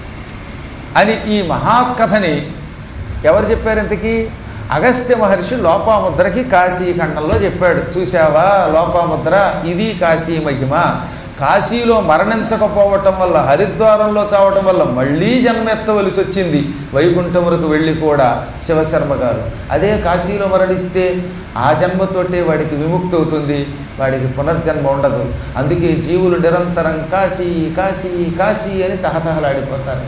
అని ఈ మహాకథని ఎవరు చెప్పారు ఇంతకీ అగస్త్య మహర్షి లోపాముద్రకి కాశీఖండంలో చెప్పాడు చూసావా లోపాముద్ర ఇది కాశీ మహిమ కాశీలో మరణించకపోవటం వల్ల హరిద్వారంలో చావటం వల్ల మళ్ళీ జన్మెత్తవలసి వచ్చింది వైకుంఠములకు వెళ్ళి కూడా శివశర్మ గారు అదే కాశీలో మరణిస్తే ఆ జన్మతోటే వాడికి విముక్తి అవుతుంది వాడికి పునర్జన్మ ఉండదు అందుకే జీవులు నిరంతరం కాశీ కాశీ కాశీ అని తహతహలాడిపోతారు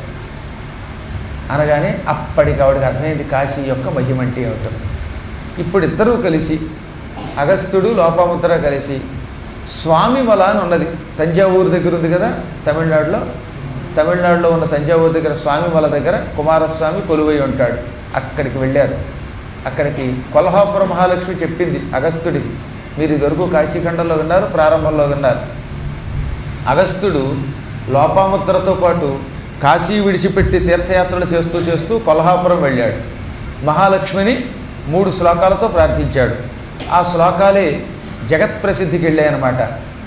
అనగానే అప్పటికి ఆవిడకి అర్థమైంది కాశీ యొక్క మహిమంటే ఏమిటో ఇప్పుడు ఇద్దరూ కలిసి అగస్త్యుడు లోపాముద్ర కలిసి స్వామిమల అని ఉన్నది తంజావూరు దగ్గర ఉంది కదా తమిళనాడులో తమిళనాడులో ఉన్న తంజావూరు దగ్గర స్వామిమల దగ్గర కుమారస్వామి కొలువై ఉంటాడు అక్కడికి వెళ్ళారు అక్కడికి కొల్హాపుర మహాలక్ష్మి చెప్పింది అగస్త్యుడికి మీరు ఇదివరకు కాశీఖండంలో విన్నారు ప్రారంభంలో విన్నారు అగస్త్యుడు లోపాముద్రతో పాటు కాశీ విడిచిపెట్టి తీర్థయాత్రలు చేస్తూ చేస్తూ కొల్హాపురం వెళ్ళాడు మహాలక్ష్మిని మూడు శ్లోకాలతో ప్రార్థించాడు ఆ శ్లోకాలే జగత్ ప్రసిద్ధికి వెళ్ళాయన్నమాట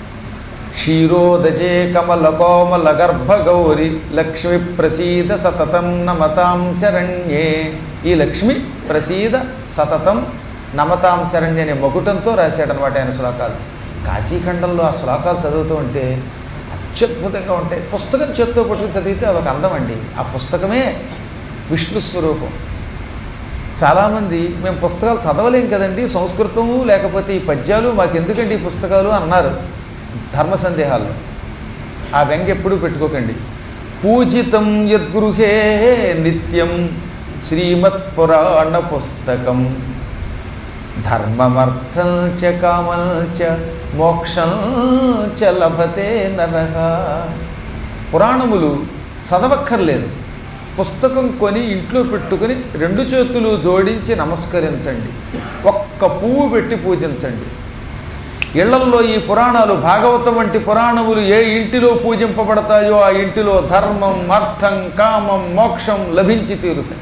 క్షీరోదజే కమల కోమల గర్భ గౌరి లక్ష్మి ప్రసీద సతతం నమతాం శరణ్యే ఈ లక్ష్మి ప్రసీద సతతం నమతాం శరణ్య అనే మకుటంతో రాశాడనమాట ఆయన శ్లోకాలు కాశీఖండంలో ఆ శ్లోకాలు చదువుతూ ఉంటే అత్యద్భుతంగా ఉంటాయి పుస్తకం చేత్తో పట్టుకుని చదివితే అదొక అందం అండి ఆ పుస్తకమే విష్ణు స్వరూపం చాలామంది మేము పుస్తకాలు చదవలేం కదండి సంస్కృతము లేకపోతే ఈ పద్యాలు మాకు ఎందుకండి ఈ పుస్తకాలు అన్నారు ధర్మ సందేహాల్లో ఆ వ్యంగ్య ఎప్పుడూ పెట్టుకోకండి పూజితం యద్గృహే నిత్యం శ్రీమత్ పురాణ పుస్తకం ధర్మమర్థం చ కామం చ మోక్షం చ లభతే నరహ పురాణములు చదవక్కర్లేదు పుస్తకం కొని ఇంట్లో పెట్టుకుని రెండు చేతులు జోడించి నమస్కరించండి ఒక్క పువ్వు పెట్టి పూజించండి ఇళ్లల్లో ఈ పురాణాలు భాగవతం వంటి పురాణములు ఏ ఇంటిలో పూజింపబడతాయో ఆ ఇంటిలో ధర్మం అర్థం కామం మోక్షం లభించి తీరుతాయి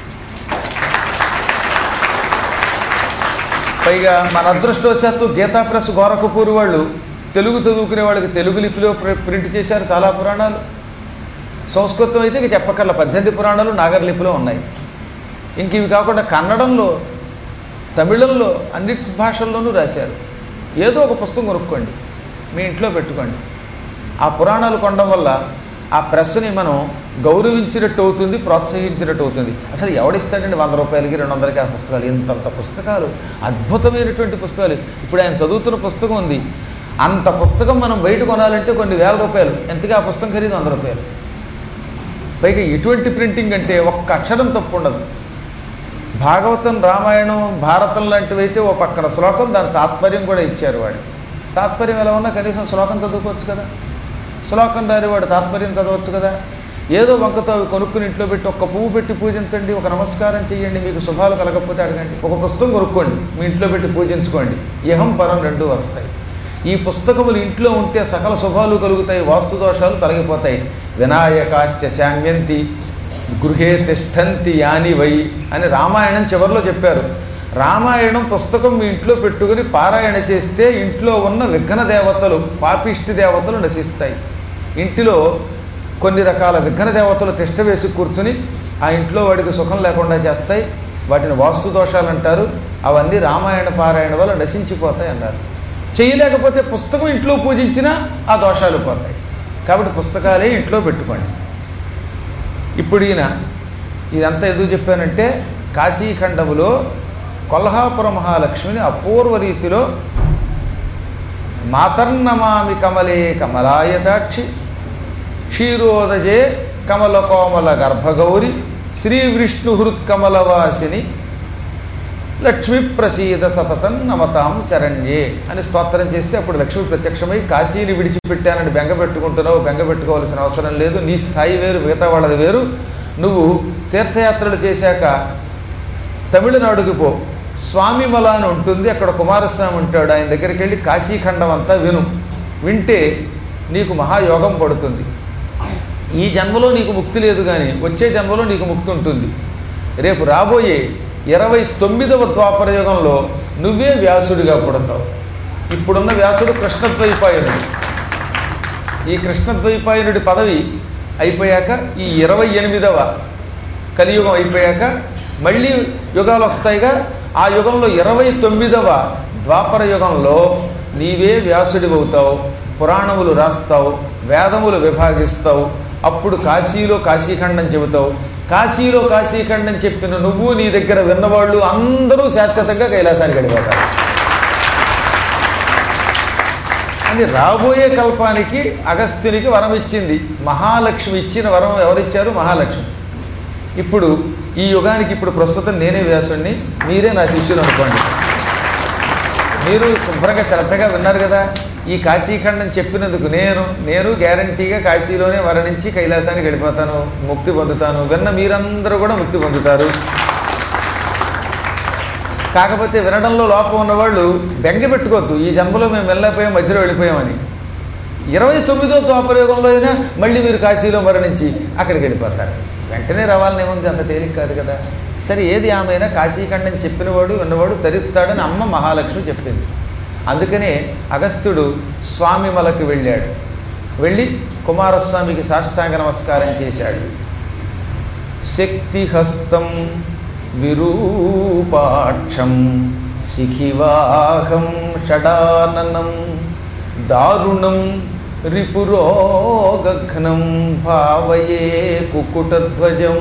పైగా మన అదృష్టవశాత్తు గీతా ప్రెస్ గోరఖపూర్ వాళ్ళు తెలుగు చదువుకునే వాళ్ళకి తెలుగు లిపిలో ప్ర- ప్రింట్ చేశారు చాలా పురాణాలు సంస్కృతం అయితే ఇక చెప్పకర్ల పద్దెనిమిది పురాణాలు నాగర్లిపిలో ఉన్నాయి ఇంక ఇవి కాకుండా కన్నడంలో తమిళంలో అన్నిటి భాషల్లోనూ రాశారు ఏదో ఒక పుస్తకం కొనుక్కోండి మీ ఇంట్లో పెట్టుకోండి ఆ పురాణాలు కొనడం వల్ల ఆ ప్రెస్ని మనం గౌరవించినట్టు అవుతుంది ప్రోత్సహించినట్టు అవుతుంది అసలు ఎవడిస్తాడండి వంద రూపాయలకి రెండు వందలకి ఆ పుస్తకాలు ఇంతంత పుస్తకాలు అద్భుతమైనటువంటి పుస్తకాలు ఇప్పుడు ఆయన చదువుతున్న పుస్తకం ఉంది అంత పుస్తకం మనం బయట కొనాలంటే కొన్ని వేల రూపాయలు ఎంతగా ఆ పుస్తకం ఖరీదు వంద రూపాయలు పైగా ఎటువంటి ప్రింటింగ్ అంటే ఒక్క అక్షరం తప్పు ఉండదు భాగవతం రామాయణం భారతం లాంటివి అయితే ఓ పక్కన శ్లోకం దాని తాత్పర్యం కూడా ఇచ్చారు వాడు తాత్పర్యం ఎలా ఉన్నా కనీసం శ్లోకం చదువుకోవచ్చు కదా శ్లోకం రాని వాడు తాత్పర్యం చదవచ్చు కదా ఏదో వంకతో అవి కొనుక్కుని ఇంట్లో పెట్టి ఒక్క పువ్వు పెట్టి పూజించండి ఒక నమస్కారం చేయండి మీకు శుభాలు కలగకపోతే అడగండి ఒక పుస్తకం కొనుక్కోండి మీ ఇంట్లో పెట్టి పూజించుకోండి ఇహం పరం రెండూ వస్తాయి ఈ పుస్తకములు ఇంట్లో ఉంటే సకల శుభాలు కలుగుతాయి వాస్తు దోషాలు తొలగిపోతాయి వినాయకాశ్చ శామ్యంతి గృహే తిష్టంతి యాని వై అని రామాయణం చివరిలో చెప్పారు రామాయణం పుస్తకం మీ ఇంట్లో పెట్టుకుని పారాయణ చేస్తే ఇంట్లో ఉన్న విఘ్న దేవతలు పాపిష్టి దేవతలు నశిస్తాయి ఇంటిలో కొన్ని రకాల విఘ్న దేవతలు తిష్ట వేసి కూర్చుని ఆ ఇంట్లో వాడికి సుఖం లేకుండా చేస్తాయి వాటిని వాస్తు దోషాలు అంటారు అవన్నీ రామాయణ పారాయణ వల్ల నశించిపోతాయి అన్నారు చేయలేకపోతే పుస్తకం ఇంట్లో పూజించినా ఆ దోషాలు పోతాయి కాబట్టి పుస్తకాలే ఇంట్లో పెట్టుకోండి ఇప్పుడు ఈయన ఇదంతా ఎందుకు చెప్పానంటే కాశీఖండములో కొల్హాపుర మహాలక్ష్మిని అపూర్వ రీతిలో మాతర్నమామి కమలే కమలాయతాక్షి క్షీరోదజే కమల కోమల గర్భగౌరి శ్రీ విష్ణు హృత్కమలవాసిని లక్ష్మి ప్రసీద సతతం నమతాం శరణ్యే అని స్తోత్రం చేస్తే అప్పుడు లక్ష్మి ప్రత్యక్షమై కాశీని విడిచిపెట్టానని బెంగ పెట్టుకుంటున్నావు బెంగ పెట్టుకోవాల్సిన అవసరం లేదు నీ స్థాయి వేరు మిగతా వాళ్ళది వేరు నువ్వు తీర్థయాత్రలు చేశాక తమిళనాడుకి పో స్వామిమల అని ఉంటుంది అక్కడ కుమారస్వామి ఉంటాడు ఆయన దగ్గరికి వెళ్ళి కాశీఖండం అంతా విను వింటే నీకు మహాయోగం పడుతుంది ఈ జన్మలో నీకు ముక్తి లేదు కానీ వచ్చే జన్మలో నీకు ముక్తి ఉంటుంది రేపు రాబోయే ఇరవై తొమ్మిదవ ద్వాపర యుగంలో నువ్వే వ్యాసుడిగా పుడతావు ఇప్పుడున్న వ్యాసుడు కృష్ణద్వైపాయనుడు ఈ కృష్ణద్వైపాయనుడి పదవి అయిపోయాక ఈ ఇరవై ఎనిమిదవ కలియుగం అయిపోయాక మళ్ళీ యుగాలు వస్తాయిగా ఆ యుగంలో ఇరవై తొమ్మిదవ ద్వాపర యుగంలో నీవే వ్యాసుడివి అవుతావు పురాణములు రాస్తావు వేదములు విభాగిస్తావు అప్పుడు కాశీలో కాశీఖండం చెబుతావు కాశీలో కాశీఖండం చెప్పిన నువ్వు నీ దగ్గర విన్నవాళ్ళు అందరూ శాశ్వతంగా కైలాసానికి వెళ్ళిపోతారు అని రాబోయే కల్పానికి అగస్త్యునికి వరం ఇచ్చింది మహాలక్ష్మి ఇచ్చిన వరం ఎవరిచ్చారు మహాలక్ష్మి ఇప్పుడు ఈ యుగానికి ఇప్పుడు ప్రస్తుతం నేనే వ్యాసుడిని మీరే నా శిష్యులు అనుకోండి మీరు శుభ్రంగా శ్రద్ధగా విన్నారు కదా ఈ కాశీఖండం చెప్పినందుకు నేను నేను గ్యారంటీగా కాశీలోనే వరణించి కైలాసానికి వెళ్ళిపోతాను ముక్తి పొందుతాను విన్న మీరందరూ కూడా ముక్తి పొందుతారు కాకపోతే వినడంలో లోపం ఉన్నవాళ్ళు బెంగ పెట్టుకోవద్దు ఈ జన్మలో మేము వెళ్ళిపోయాం మధ్యలో వెళ్ళిపోయామని ఇరవై తొమ్మిదో ద్వాపరయుగంలో అయినా మళ్ళీ మీరు కాశీలో మరణించి అక్కడికి వెళ్ళిపోతారు వెంటనే రావాలని ఏముంది అంత తేలిక కాదు కదా సరే ఏది ఆమెనా కాశీఖండం చెప్పినవాడు విన్నవాడు తరిస్తాడని అమ్మ మహాలక్ష్మి చెప్పింది అందుకనే అగస్త్యుడు స్వామి మలకు వెళ్ళాడు వెళ్ళి కుమారస్వామికి సాష్టాంగ నమస్కారం చేశాడు శక్తిహస్తం విరూపాక్షం శిఖివాహం షడాననం దారుణం రిపురోగఘ్నం భావయే కుకుటధ్వజం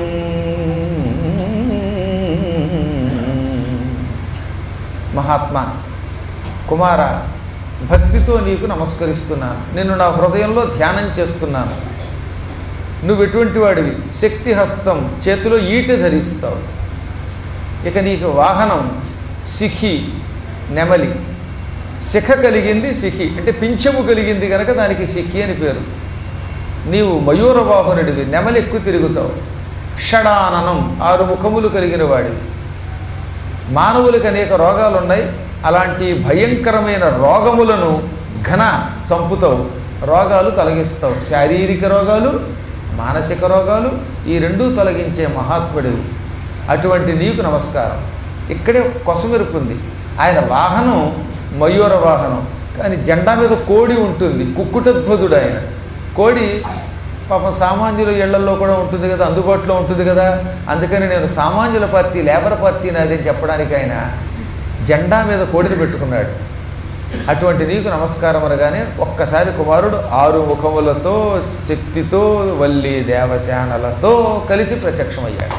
మహాత్మా కుమార భక్తితో నీకు నమస్కరిస్తున్నాను నిన్ను నా హృదయంలో ధ్యానం చేస్తున్నాను నువ్వు ఎటువంటి వాడివి శక్తి హస్తం చేతిలో ఈట ధరిస్తావు ఇక నీకు వాహనం సిఖి నెమలి శిఖ కలిగింది సిఖి అంటే పింఛము కలిగింది కనుక దానికి సిఖి అని పేరు నీవు మయూరవాహనుడివి నెమలి ఎక్కువ తిరుగుతావు షడాననం ఆరు ముఖములు కలిగిన వాడివి మానవులకు అనేక రోగాలు ఉన్నాయి అలాంటి భయంకరమైన రోగములను ఘన చంపుతావు రోగాలు తొలగిస్తావు శారీరక రోగాలు మానసిక రోగాలు ఈ రెండూ తొలగించే మహాత్ముడివి అటువంటి నీకు నమస్కారం ఇక్కడే కొసమెరుపుంది ఆయన వాహనం మయూర వాహనం కానీ జెండా మీద కోడి ఉంటుంది కుక్కుటధ్వదుడు ఆయన కోడి పాపం సామాన్యుల ఇళ్లలో కూడా ఉంటుంది కదా అందుబాటులో ఉంటుంది కదా అందుకని నేను సామాన్యుల పార్టీ లేబర్ పార్టీ నాది అని చెప్పడానికి ఆయన జెండా మీద కోడిని పెట్టుకున్నాడు అటువంటి నీకు నమస్కారం అనగానే ఒక్కసారి కుమారుడు ఆరు ముఖములతో శక్తితో వల్లి దేవశానలతో కలిసి ప్రత్యక్షమయ్యాడు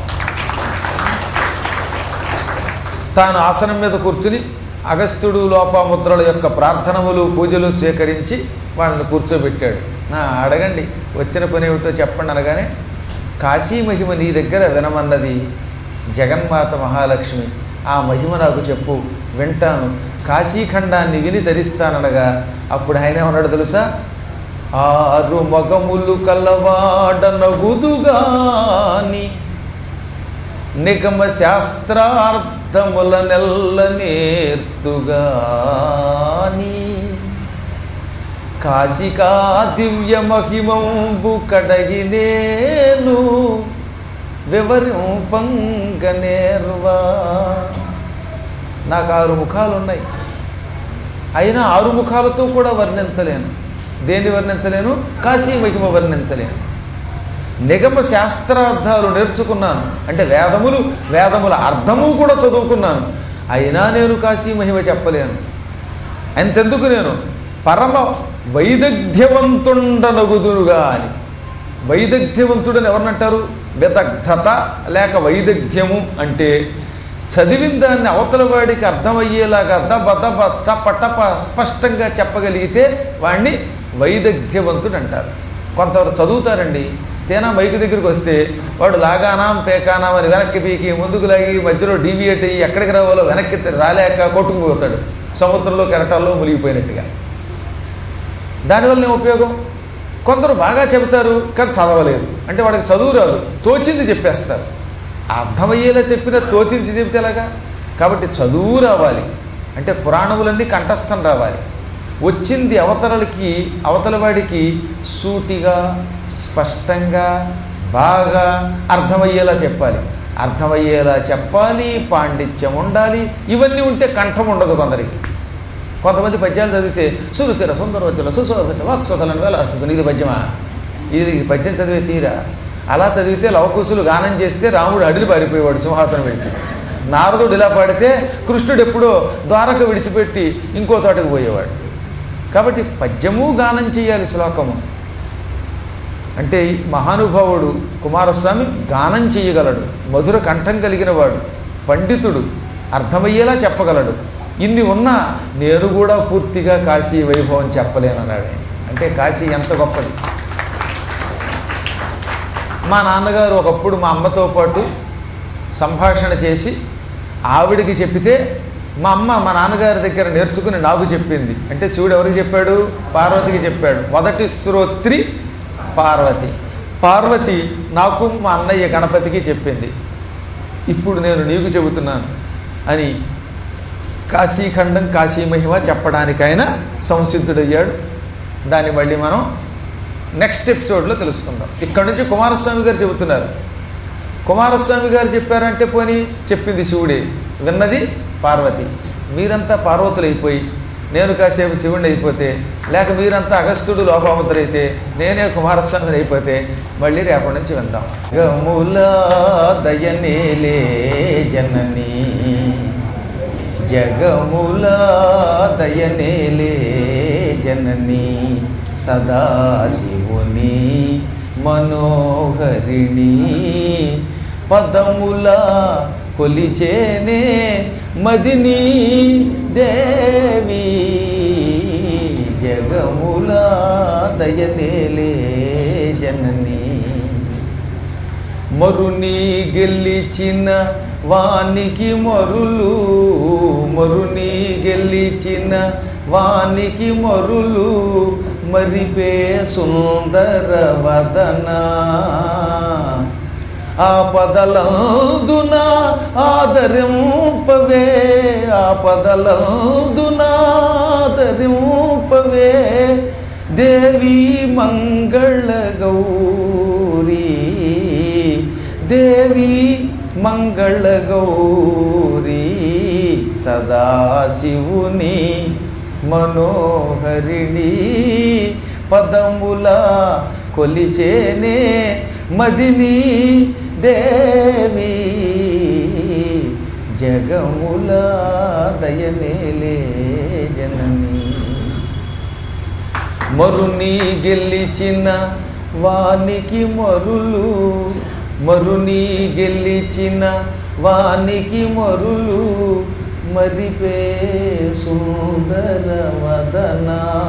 తాను ఆసనం మీద కూర్చుని అగస్త్యుడు లోపాముద్రల యొక్క ప్రార్థనములు పూజలు స్వీకరించి వాళ్ళని కూర్చోబెట్టాడు "ఆ, అడగండి వచ్చిన పని ఏమిటో చెప్పండి అనగానే కాశీ మహిమ నీ దగ్గర వినమన్నది జగన్మాత మహాలక్ష్మి ఆ మహిమ నాకు చెప్పు వింటాను కాశీఖండాన్ని విని ధరిస్తాననగా అప్పుడు ఆయన ఏమన్నాడు తెలుసా ఆరు మగములు కలవాడనగుదుగాని నిగమ శాస్త్రార్థముల నెల్ల నేర్తుగాని కాశికా దివ్య మహిమంబు కడగి నేను వివరింపంగనేర్వా నాకు ఆరు ముఖాలు ఉన్నాయి అయినా ఆరు ముఖాలతో కూడా వర్ణించలేను దేన్ని వర్ణించలేను కాశీ మహిమ వర్ణించలేను నిగమ శాస్త్రార్థాలు నేర్చుకున్నాను అంటే వేదములు వేదముల అర్థము కూడా చదువుకున్నాను అయినా నేను కాశీ మహిమ చెప్పలేను అంతెందుకు నేను పరమ వైదగ్ధ్యవంతుండనగుదురుగా అని వైదగ్ధ్యవంతుడని ఎవరినంటారు విదగ్ధత లేక వైదగ్ధ్యము అంటే చదివిన దాన్ని అవతల వాడికి అర్థమయ్యేలాగా దబ దబ టప టప స్పష్టంగా చెప్పగలిగితే వాడిని వైదగ్ధ్యవంతుడు అంటారు కొంతవరకు చదువుతారండి తేనా మైకు దగ్గరికి వస్తే వాడు లాగానాం పేకానాం అని వెనక్కి పీకి ముందుకు లాగి మధ్యలో డీవియేట్ అయ్యి ఎక్కడికి రావాలో వెనక్కి రాలేక కొట్టుకుపోతాడు సముద్రంలో కెరటాల్లో మునిగిపోయినట్టుగా దానివల్ల ఏం ఉపయోగం కొందరు బాగా చెబుతారు కానీ చదవలేరు అంటే వాడికి చదువు రాదు తోచింది చెప్పేస్తారు అర్థమయ్యేలా చెప్పిన తోచింది చెబితే ఎలాగా కాబట్టి చదువు రావాలి అంటే పురాణములన్నీ కంఠస్థం రావాలి వచ్చింది అవతలకి అవతల వాడికి సూటిగా స్పష్టంగా బాగా అర్థమయ్యేలా చెప్పాలి అర్థమయ్యేలా చెప్పాలి పాండిత్యం ఉండాలి ఇవన్నీ ఉంటే కంఠం ఉండదు కొందరికి కొంతమంది పద్యాలు చదివితే సురుతిర సుందరవచ్చుల సుశోభిత వాక్సుతలను వేల అర్చుతుంది ఇది పద్యమా ఇది ఇది పద్యం చదివే తీరా అలా చదివితే లవకుశులు గానం చేస్తే రాముడు అడిలి పారిపోయేవాడు సింహాసనం విడిచి నారదుడు ఇలా పాడితే కృష్ణుడు ఎప్పుడో ద్వారక విడిచిపెట్టి ఇంకో తోటకు పోయేవాడు కాబట్టి పద్యము గానం చేయాలి శ్లోకము అంటే ఈ మహానుభావుడు కుమారస్వామి గానం చేయగలడు మధుర కంఠం కలిగిన వాడు పండితుడు అర్థమయ్యేలా చెప్పగలడు ఇన్ని ఉన్నా నేను కూడా పూర్తిగా కాశీ వైభవం చెప్పలేనన్నాడు ఆయన. అంటే కాశీ ఎంత గొప్పది మా నాన్నగారు ఒకప్పుడు మా అమ్మతో పాటు సంభాషణ చేసి ఆవిడికి చెప్పితే మా అమ్మ మా నాన్నగారి దగ్గర నేర్చుకుని నాకు చెప్పింది అంటే శివుడు ఎవరికి చెప్పాడు పార్వతికి చెప్పాడు మొదటి శ్రోత్రి పార్వతి పార్వతి నాకు మా అన్నయ్య గణపతికి చెప్పింది ఇప్పుడు నేను నీకు చెబుతున్నాను అని కాశీఖండం కాశీ మహిమ చెప్పడానికైనా సంసిద్ధుడయ్యాడు దాన్ని మళ్ళీ మనం నెక్స్ట్ ఎపిసోడ్లో తెలుసుకుందాం ఇక్కడ నుంచి కుమారస్వామి గారు చెబుతున్నారు కుమారస్వామి గారు చెప్పారంటే పోని చెప్పింది శివుడే విన్నది పార్వతి మీరంతా పార్వతులు అయిపోయి నేను కాసేపు శివుడిని అయిపోతే లేక మీరంతా అగస్త్యుడు లోపాముద్రైతే నేనే కుమారస్వామిని అయిపోతే మళ్ళీ రేపటి నుంచి విందాం గముల దయనేలే జననీ జగముల దయనేలే జననీ సదాశివుని మనోహరిణి పదముల కొలిచేనే మదిని దేవి జగముల దయనేలే జననీ మరుని గెలిచిన వానికి మరులు మరుని గెలిచిన వానికి మరులు మరిపే సుందర వదన ఆపదలందున ఆదరింపవే ఆపదలందున ఆదరింపవే దేవి మంగళ గౌరీ దేవి మంగళ గౌరీ సదాశివుని మనోహరిణి పదముల కొలిచేనే మదిని దేవి జగముల దయనేలే జననీ మరుని గెలిచిన వానికి మరులు మరుని గెలిచిన వానికి మరులు మరిపే సుందర వదన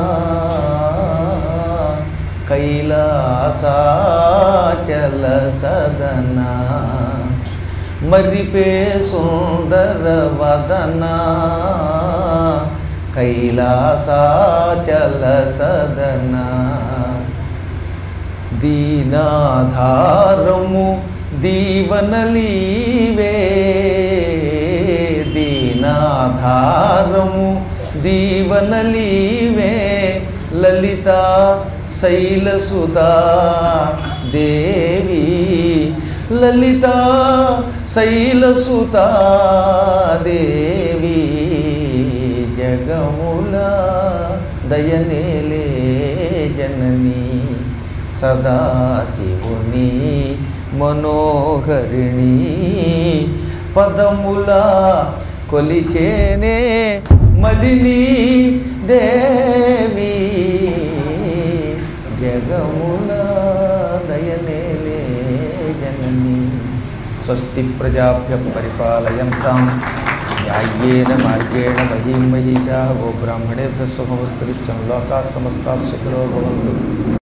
కైలాసాచల సదన మరిపే సుందర వదన కైలాసాచల సదన దీనాధారము దీవనలీవే దీనాధారము దీవనలీవే లలిత శైలసుతా దేవి లలిత శైలసుతా దేవి జగముల దయనేలే జననీ సదాశివుని మనోహరిణి పదముల కొలిచేనే మదిని దేవి జగముల దయనేలే జనని స్వస్తి ప్రజాభ్య పరిపాలయంతాం న్యాయ్యేన మార్గేణ మహీం మహిషా గో బ్రాహ్మణేభ్య శుభమస్తు లోకా సమస్తా సుఖినో భవంతు